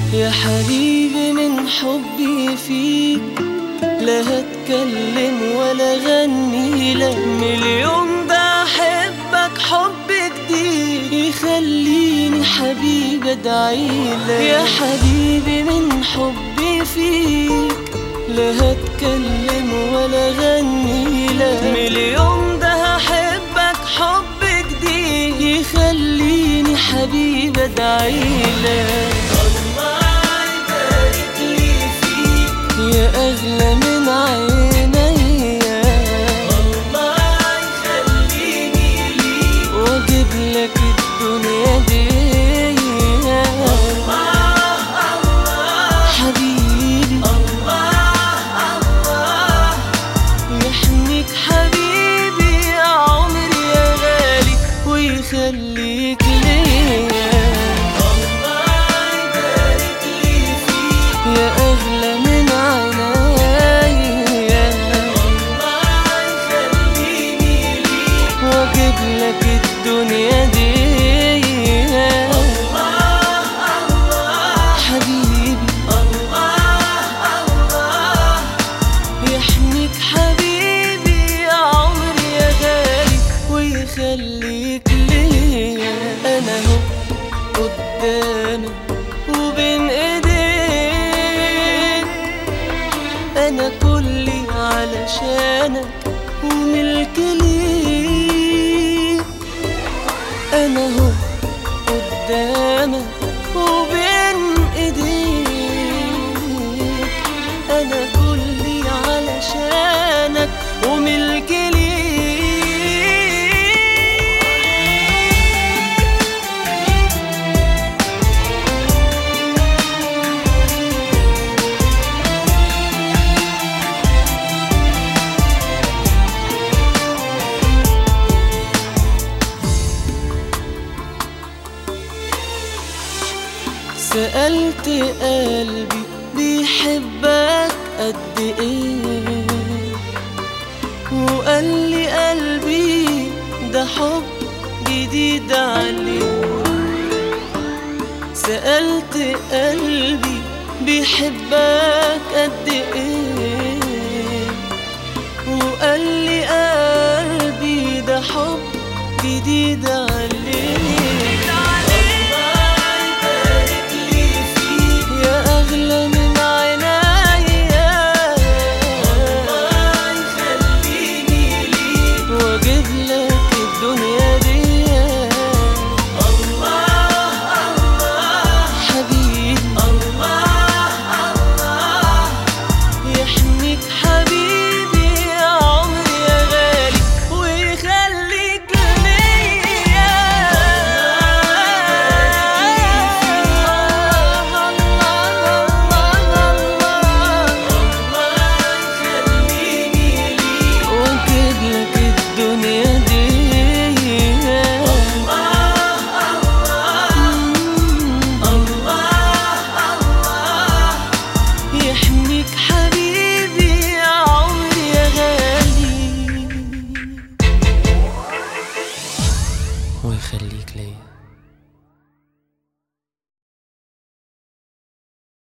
يا حبيبي من حبي فيك لا هتكلم ولا غني لك مليون ده احبك حب جديد يخليني حبيبي ادعيلك يا حبيبي من حبي فيك لا هتكلم ولا غني لك مليون ده احبك حب جديد يخليني حبيبي ادعيلك الله يبارك لي فيك يا اغلى من عينيا الله يخليني ليك واجيب لك الدنيا دي حبيبي يحميك حبيبي يا عمري يا غالي ويخليك ليا يا أغلى من عينيا واجيب لك الدنيا دي حبيبي يحميك حبيبي يا عمري يا غالي ويخليك ليا انا هو قدامك وبين ايديك انا كلي علشانك وملك ليك انا هو قدامك وبين ايديك انا كلي علشانك وملك ليك سألت قلبي بيحبك قد ايه وقال لي قلبي ده حب جديد عليه سألت قلبي بيحبك قد ايه وقال لي قلبي ده حب جديد